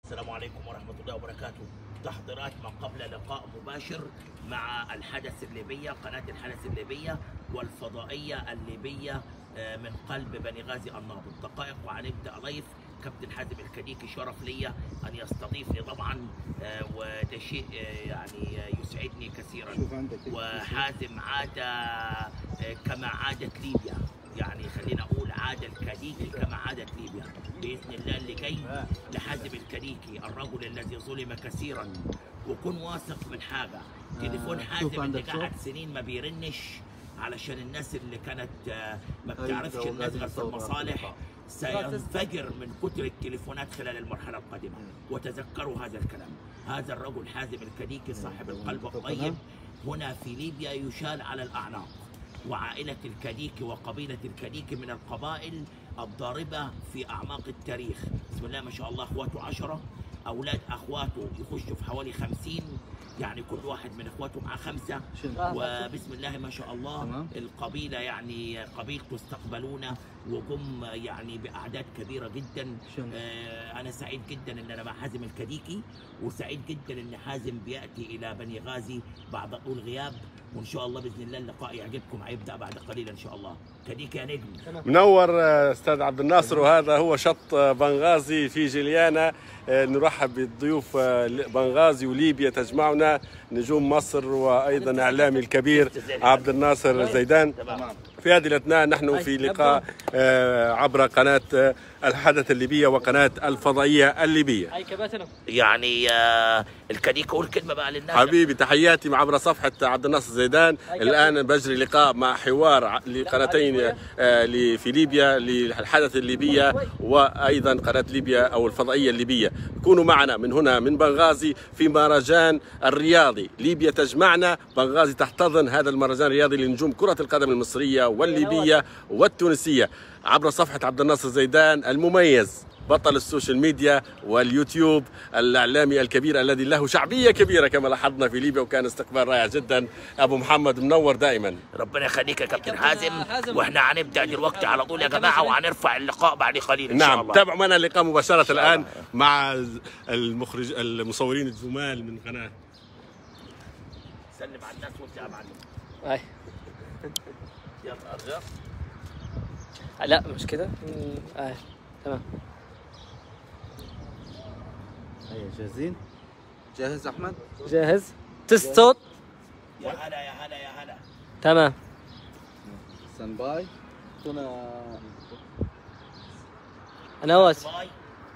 السلام عليكم ورحمة الله وبركاته تحضيرات ما قبل لقاء مباشر مع الحدث الليبية قناة الحدث الليبية والفضائية الليبية آه، من قلب بني غازي النابض دقائق وهنبدأ لايف كابتن حازم الكديكي شرف ليا أن يستضيفني طبعا آه، وده شيء آه، يعني آه، يسعدني كثيرا شوف عندك وحازم عاد آه، كما عادت ليبيا يعني خلينا اقول عاد الكديكي كما عادت ليبيا باذن الله اللي جاي لحازم الكديكي الرجل الذي ظلم كثيرا وكن واثق من حاجه تليفون آه، حازم شوف اللي عندك قعد صوت. سنين ما بيرنش علشان الناس اللي كانت آه، ما أيوة، بتعرفش هو الناس قاعد غير في يصور المصالح سينفجر من كتر التليفونات خلال المرحله القادمه وتذكروا هذا الكلام هذا الرجل حازم الكديكي صاحب القلب الطيب هنا في ليبيا يشال على الأعناق وعائلة الكديكي وقبيلة الكديكي من القبائل الضاربة في أعماق التاريخ بسم الله ما شاء الله أخواته عشرة أولاد أخواته يخشوا في حوالي خمسين يعني كل واحد من اخواته معاه خمسه شنو؟ وبسم الله ما شاء الله تمام. القبيله يعني قبيلته استقبلونا وجم يعني باعداد كبيره جدا شنو؟ آه، انا سعيد جدا ان انا مع حازم الكديكي وسعيد جدا ان حازم بياتي الى بني غازي بعد طول غياب وان شاء الله باذن الله اللقاء يعجبكم هيبدا بعد قليل ان شاء الله كديكي يا نجم منور آه، استاذ عبد الناصر وهذا هو شط آه، بنغازي في جليانا آه، نرحب بالضيوف آه، بنغازي وليبيا تجمعنا نجوم مصر وايضا اعلامي الكبير عبد الناصر زيدان تمام في هذه الاثناء نحن في لقاء آه، عبر قناه آه، الحدث الليبيه وقناه الفضائيه الليبيه هاي كباتن يعني آه، الكديكي قول كلمه بقى للناس حبيبي تحياتي عبر صفحة عبد الناصر زيدان الآن بجري لقاء مع حوار ع- لقناتين آه، ل- في ليبيا للحدث الليبية وأيضا قناة ليبيا أو الفضائية الليبية كونوا معنا من هنا من بنغازي في مهرجان الرياضي ليبيا تجمعنا بنغازي تحتضن هذا المهرجان الرياضي لنجوم كرة القدم المصرية والليبية والتونسية عبر صفحة عبد الناصر زيدان المميز بطل السوشيال ميديا واليوتيوب الاعلامي الكبير الذي له شعبيه كبيره كما لاحظنا في ليبيا وكان استقبال رائع جدا ابو محمد منور دائما ربنا يخليك يا كابتن كابتن حازم حازم. واحنا هنبدا دلوقتي على طول يا جماعه وهنرفع اللقاء بعد قليل ان شاء نعم الله تابعوا معنا اللقاء مباشره الان مع المخرج المصورين الجمال من قناه سلم على الناس وانت يا معلم هاي يلا ارجع لا مش كده مم، هاي تمام هيا جاهزين؟ جاهز احمد؟ جاهز تست صوت يا هلا يا هلا يا هلا تمام ستاند باي كنا انا واس باي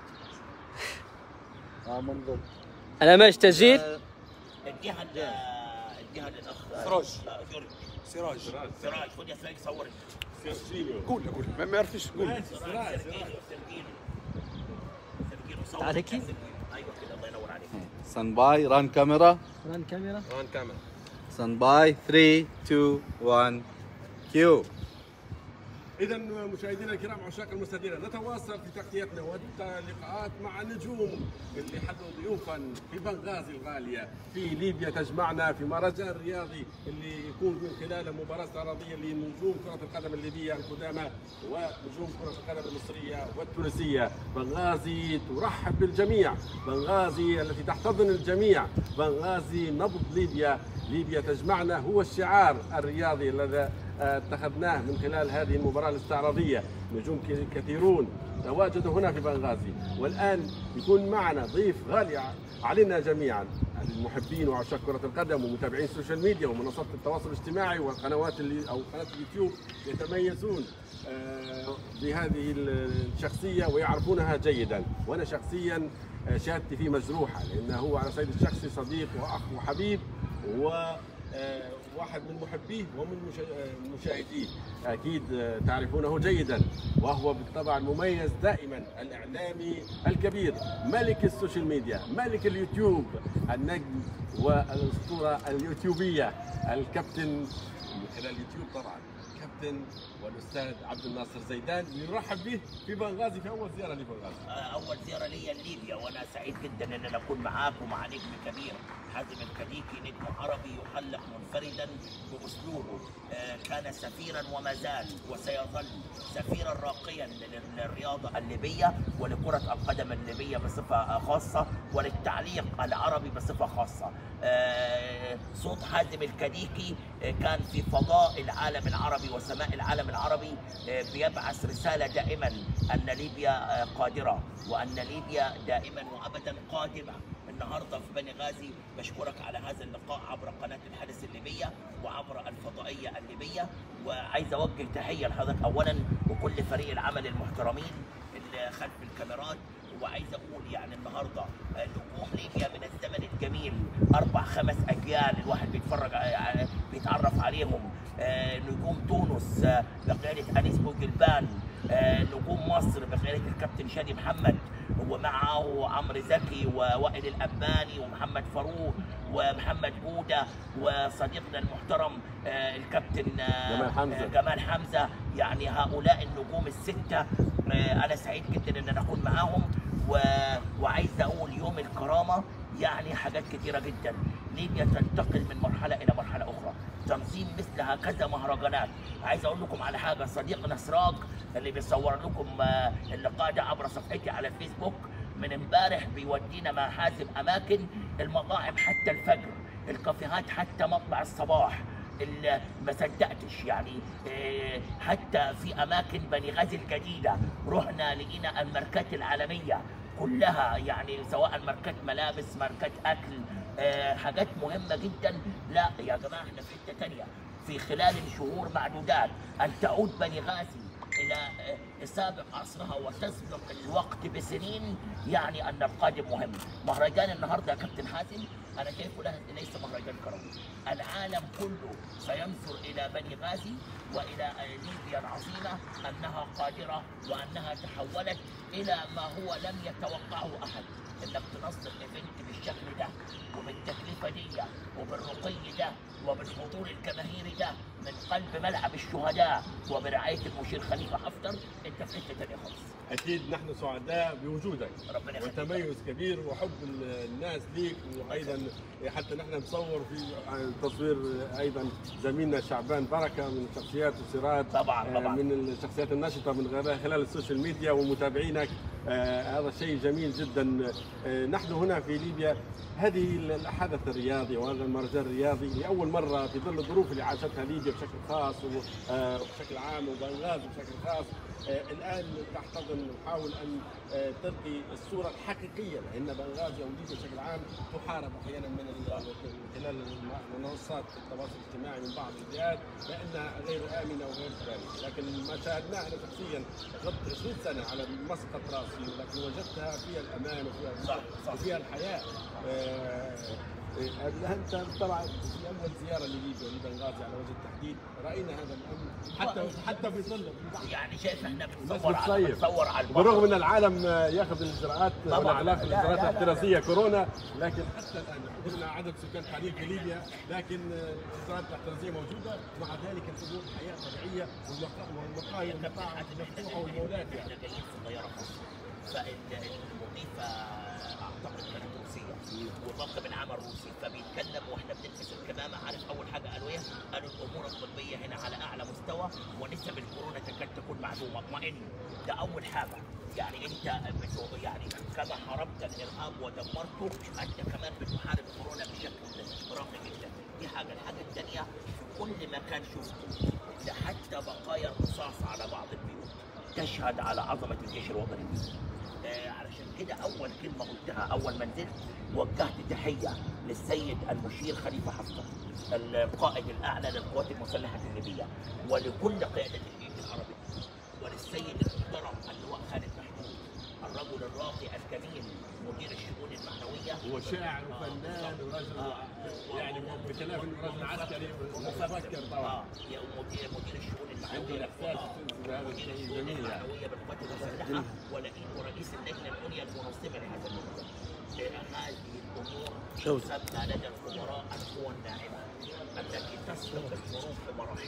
اه منظر انا ماشي تسجيل اديها ال- اديها للاخ سراج. لا، جورج سراج سراج خد يا سراج صور قول قول ما ما يعرفش قول سراج سرجينو سرجينو سرجينو صور تعال هيك. سرجينو. ايوه كده الله ينور عليك ستاند باي ران كاميرا ران كاميرا ران كامل ستاند باي 3 2 1 كيو اذا مشاهدينا الكرام عشاق المستديرة نتواصل في تغطيتنا واللقاءات مع نجوم اللي حلوا ضيوفا في بنغازي الغاليه في ليبيا تجمعنا في مهرجان رياضي اللي يكون من خلاله مباراه استعراضيه لنجوم كره القدم الليبيه القدامى ونجوم كره القدم المصريه والتونسيه بنغازي ترحب بالجميع بنغازي التي تحتضن الجميع بنغازي نبض ليبيا ليبيا تجمعنا هو الشعار الرياضي الذي اتخذناه من خلال هذه المباراة الاستعراضية نجوم ك- كثيرون تواجدوا هنا في بنغازي والآن يكون معنا ضيف غالي ع- علينا جميعا المحبين وعشاق كرة القدم ومتابعين السوشيال ميديا ومنصات التواصل الاجتماعي والقنوات اللي أو قناة اليوتيوب يتميزون آه، بهذه الشخصية ويعرفونها جيدا وأنا شخصيا آه، شهادتي فيه مجروحة لأنه هو على الصعيد الشخصي صديق وأخ وحبيب و آه، واحد من محبيه ومن مشا- آه، مشاهديه اكيد آه، تعرفونه جيدا وهو بالطبع المميز دائما الاعلامي الكبير ملك السوشيال ميديا ملك اليوتيوب النجم والاسطوره اليوتيوبيه الكابتن من خلال اليوتيوب طبعا كابتن الكابتن والاستاذ عبد الناصر زيدان نرحب به في بنغازي في اول زياره لبنغازي اول زياره لي لليبيا وانا سعيد جدا ان انا اكون معاك ومع نجم كبير حازم الكديكي نجم عربي يحلق منفردا باسلوبه آه، كان سفيرا وما زال وسيظل سفيرا راقيا لل- للرياضه الليبيه ولكره القدم الليبيه بصفه خاصه وللتعليق العربي بصفه خاصه آه، صوت حازم الكديكي آه، كان في فضاء العالم العربي وسماء العالم العربي آه، بيبعث رساله دائما ان ليبيا آه، قادره وان ليبيا دائما وابدا قادمه النهارده في بني غازي بشكرك على هذا اللقاء عبر قناه الحدث الليبيه وعبر الفضائيه الليبيه وعايز اوجه تحيه لحضرتك اولا وكل فريق العمل المحترمين اللي خلف الكاميرات وعايز اقول يعني النهارده آه، نجوم ليبيا من الزمن الجميل اربع خمس اجيال الواحد بيتفرج ع- ع- بيتعرف عليهم آه، نجوم تونس آه، بقياده انيس بوجلبان آه، نجوم مصر بقياده الكابتن شادي محمد ومعه عمرو زكي ووائل الأباني ومحمد فاروق ومحمد بودة وصديقنا المحترم آه، الكابتن آه، جمال حمزة. آه، جمال حمزة يعني هؤلاء النجوم الستة آه، أنا سعيد جدا إن أنا أكون معاهم و... وعايز أقول يوم الكرامة يعني حاجات كتيرة جدا ليبيا تنتقل من مرحلة إلى مرحلة أخرى تنظيم مثل هكذا مهرجانات عايز أقول لكم على حاجة صديقنا سراج اللي بيصور لكم آه، اللقاء ده عبر صفحتي على الفيسبوك من امبارح بيودينا مع حازم أماكن المطاعم حتى الفجر الكافيهات حتى مطلع الصباح ال- ما صدقتش يعني إيه، حتى في اماكن بني غازي الجديده رحنا لقينا الماركات العالميه كلها يعني سواء ماركات ملابس ماركات اكل آه، حاجات مهمه جدا لا يا جماعه احنا في حته تانيه في خلال شهور معدودات ان تعود بني غازي الى آه، سابق عصرها وتسبق الوقت بسنين يعني ان القادم مهم مهرجان النهارده يا كابتن حازم انا شايفه له- ليس مهرجان كروي العالم كله سينظر الى بني غازي والى آه، ليبيا العظيمه انها قادره وانها تحولت الى ما هو لم يتوقعه احد انك تنظم ايفنت بالشكل ده وبالتكلفه دي وبالرقي ده وبالحضور الجماهيري ده من قلب ملعب الشهداء وبرعايه المشير خليفه حفتر انت في حته ثانيه خالص اكيد نحن سعداء بوجودك ربنا يخليك. وتميز كبير وحب ال- الناس ليك وايضا حتى نحن نصور في تصوير ايضا زميلنا شعبان بركه من الشخصيات والسيرات طبعاً، آه، طبعاً. من الشخصيات الناشطه من غير- خلال السوشيال ميديا ومتابعينك آه، هذا شيء جميل جدا آه، نحن هنا في ليبيا هذه الحدث الرياضي وهذا المهرجان الرياضي لاول مره في ظل الظروف اللي عاشتها ليبيا بشكل خاص و- آه، وبشكل عام وبنغازي بشكل خاص آه، الان تحتضن نحاول ان آه، تلقي الصوره الحقيقيه لان بنغازي او ليبيا بشكل عام تحارب احيانا من ال- من خلال الم- منصات التواصل الاجتماعي من بعض الجهات لانها غير امنه وغير ذلك، لكن ما شاهدناه انا شخصيا غبت 20 سنه على مسقط راسي لكن وجدتها فيها الامان وفيها صح، صح. وفيها الحياه آه، آه، انت طبعا في اول زياره لليبيا ولبنغازي على وجه التحديد راينا هذا الامر حتى حتى في ظل يعني شايف احنا الناس بنصور على بتصيف. بنصور على البحر بالرغم ان العالم ياخذ الاجراءات طبعاً. والاغلاق لا، الاجراءات لا، لا، الاحترازيه كورونا لكن حتى الان قلنا عدد سكان قليل في ليبيا لكن الاجراءات الاحترازيه موجوده مع ذلك الحضور حياه طبيعيه والمقا- والمقاهي والمطاعم مفتوحه والمولات يعني احنا جايين في طياره خاصه فالمضيفه اعتقد كانت روسيه وطاقم العمل روسي فبيتكلم واحنا بنلبس الكمامه عارف اول حاجه قالوا ايه؟ قالوا الامور الطبيه هنا على اعلى مستوى ونسب الكورونا تكاد تكون معدومه اطمئن ده اول حاجه يعني انت بتو- يعني كما حاربت الارهاب ودمرته انت كمان بتحارب كورونا بشكل راقي جدا دي حاجه الحاجه الثانيه في كل مكان شفته ده حتى بقايا الرصاص على بعض البيوت تشهد على عظمه الجيش الوطني الليبي. آه علشان كده اول كلمه قلتها اول ما نزلت وجهت تحيه للسيد المشير خليفه حفتر القائد الاعلى للقوات المسلحه الليبيه ولكل قياده الجيش العربي وللسيد المحترم اللواء خالد محمود الرجل الراقي الكبير مدير الشؤون المعنويه هو شاعر وفنان ورجل يعني بخلاف انه رجل عسكري ومفكر طبعا اه يا مدير مدير الشؤون المعنويه عنده الإحساس آه، بهذا مدير الشيء الشؤون جميل يعني. المعنويه بالقوات المسلحه ولئيم رئيس اللجنه العليا المنظمه لهذا الموضوع آه، هذه الامور تسمى لدى الخبراء القوى الناعمه التي تسبق الحروب بمراحل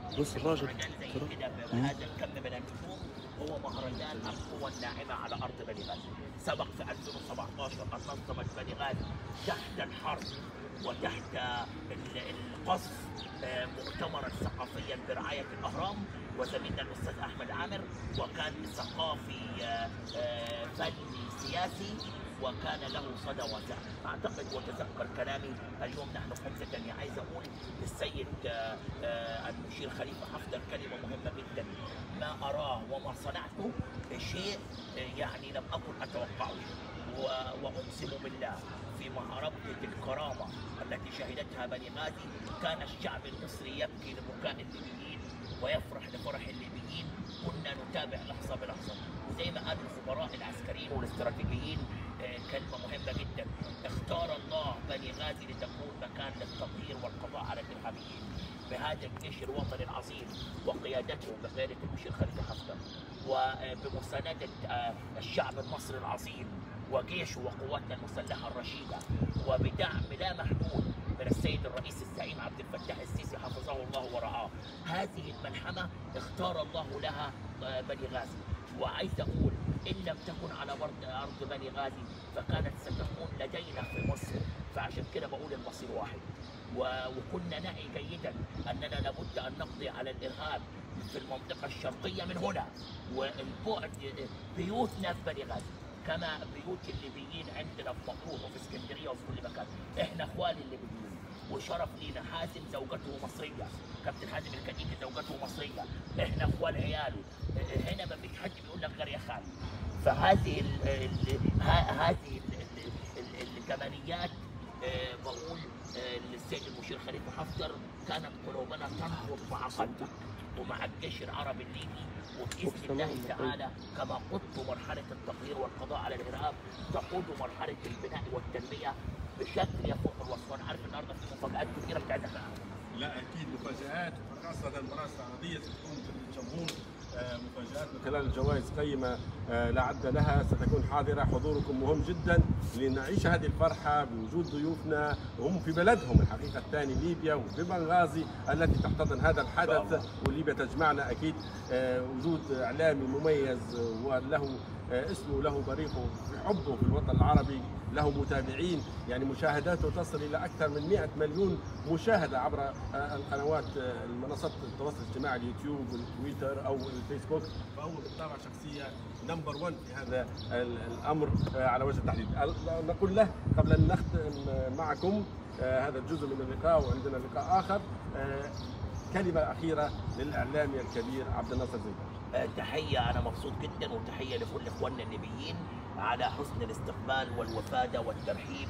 بص الراجل مهرجان زي كده بهذا الكم من النجوم هو مهرجان القوى الناعمه على ارض بني غازي سبق في 2017 ان نظمت بني غازي تحت الحرب وتحت ال- القصف آه، مؤتمرا ثقافيا برعايه الاهرام وزميلنا الاستاذ احمد عامر وكان ثقافي آه، آه، فني سياسي وكان له صدى واسع اعتقد وتذكر كلامي اليوم نحن خمسه تانية عايز اقول للسيد آه، آه، المشير خليفه حفتر كلمه مهمه جدا ما اراه وما صنعته شيء آه، يعني لم اكن اتوقعه و- واقسم بالله في معركه الكرامه التي شهدتها بني غازي كان الشعب المصري يبكي لبكاء الليبيين ويفرح لفرح الليبيين كنا نتابع لحظه بلحظه زي ما قال الخبراء العسكريين والاستراتيجيين آه، كلمه مهمه جدا اختار الله بني غازي لتكون مكان للتطهير والقضاء على الارهابيين بهذا الجيش الوطني العظيم وقيادته بقياده المشير خليفه حفتر وبمسانده آه، الشعب المصري العظيم وجيشه وقواتنا المسلحه الرشيده وبدعم لا محدود من السيد الرئيس الزعيم عبد الفتاح السيسي حفظه الله ورعاه هذه الملحمه اختار الله لها آه، بني غازي وعايز اقول ان لم تكن على ارض ارض بني غازي فكانت ستكون لدينا في مصر فعشان كده بقول المصير واحد و- وكنا نعي جيدا اننا لابد ان نقضي على الارهاب في المنطقه الشرقيه من هنا والبعد بيوتنا في بني غازي كما بيوت الليبيين عندنا في مطروح وفي اسكندريه وفي كل مكان احنا اخوان الليبيين وشرف لينا حازم زوجته مصريه كابتن حازم الكديكي زوجته مصريه احنا اخوان عياله هنا ما فيش حد بيقول لك غير يا خالي فهذه ال ال ه- هذه ال ال ال الجماليات آه، بقول آه، للسيد المشير خليفه حفتر كانت قلوبنا تنبض مع قلبك ومع الجيش العربي الليبي وباذن الله تعالى كما قدت مرحله التطهير والقضاء على الارهاب تقود مرحله البناء والتنميه بشكل يفوق الوصف وانا عارف النهارده في مفاجات كثيره بتعملها لا اكيد مفاجات خاصه المباراه الاستعراضيه ستكون مثل الجمهور آه، مفاجات من خلال جوائز قيمه آه، لا عد لها ستكون حاضره حضوركم مهم جدا لنعيش هذه الفرحه بوجود ضيوفنا وهم في بلدهم الحقيقه الثاني ليبيا وفي بنغازي التي تحتضن هذا الحدث وليبيا تجمعنا اكيد آه، وجود اعلامي مميز وله آه، اسمه وله بريقه في حبه في الوطن العربي له متابعين يعني مشاهداته تصل الى اكثر من 100 مليون مشاهده عبر آه، القنوات آه، المنصات التواصل الاجتماعي اليوتيوب والتويتر او الفيسبوك فهو بالطبع شخصيه نمبر 1 في هذا ال- الامر آه، على وجه التحديد ال- نقول له قبل ان نختم آه، معكم آه، هذا الجزء من اللقاء وعندنا لقاء اخر آه، كلمه اخيره للاعلامي الكبير عبد الناصر زيدان آه، تحية أنا مبسوط جدا وتحية لكل إخواننا الليبيين على حسن الاستقبال والوفادة والترحيب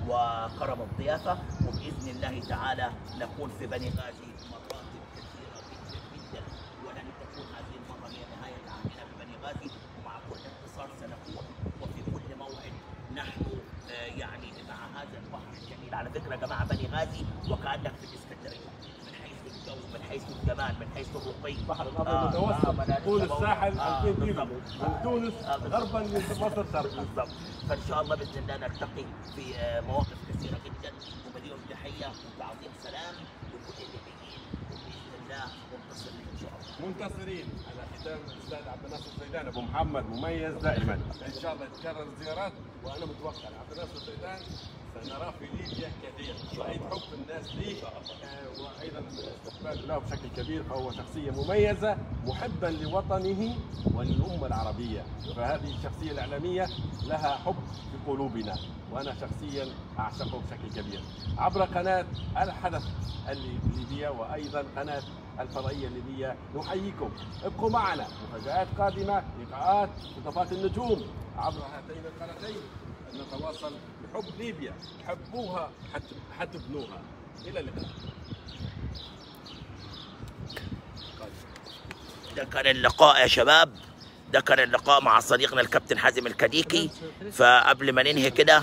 وكرم الضيافة وبإذن الله تعالى نكون في بني غازي مرات كثيرة جدا جدا ولن تكون هذه المرة هي نهاية عهدنا ببني غازي ومع كل انتصار سنكون وفي كل موعد نحن آه، يعني مع هذا البحر الجميل على فكرة يا جماعة بني غازي وكأنك في الإسكندرية من حيث الجو من حيث الجمال من حيث الرقي البحر آه، الابيض آه، المتوسط مدارس طول نبوية. الساحل آه، 2000 كيلو بالضبط. من تونس آه، بالضبط. غربا لمصر شرقا بالضبط فان شاء الله باذن الله نلتقي في آه، مواقف كثيره جدا ومليون تحيه وتعظيم سلام لكل الليبيين وباذن الله منتصر ان شاء الله منتصرين على ختام الاستاذ عبد الناصر الزيدان ابو محمد مميز دائما ان شاء الله تكرر الزيارات وانا متوقع عبد الناصر الزيدان سنراه في ليبيا كثير شهيد حب الناس ليه آه، وايضا استقبال له بشكل كبير فهو شخصيه مميزه محبا لوطنه وللامه العربيه فهذه الشخصيه الاعلاميه لها حب في قلوبنا وانا شخصيا اعشقه بشكل كبير عبر قناه الحدث الليبيه وايضا قناه الفضائيه الليبيه نحييكم ابقوا معنا مفاجات قادمه لقاءات اضافات النجوم عبر هاتين القناتين نتواصل بحب ليبيا حبوها حت- حتبنوها الى اللقاء ده كان اللقاء يا شباب ده كان اللقاء مع صديقنا الكابتن حازم الكديكي فقبل ما ننهي كده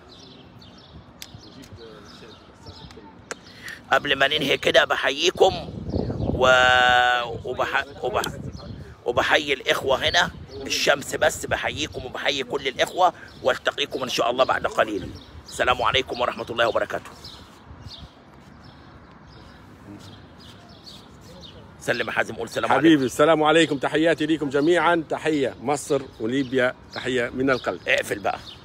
قبل ما ننهي كده بحييكم و... وبح... وبح... وبحيي الإخوة هنا الشمس بس بحييكم وبحيي كل الإخوة والتقيكم إن شاء الله بعد قليل السلام عليكم ورحمة الله وبركاته سلم يا حازم قول سلام عليكم حبيبي السلام عليكم تحياتي لكم جميعا تحيه مصر وليبيا تحيه من القلب اقفل بقى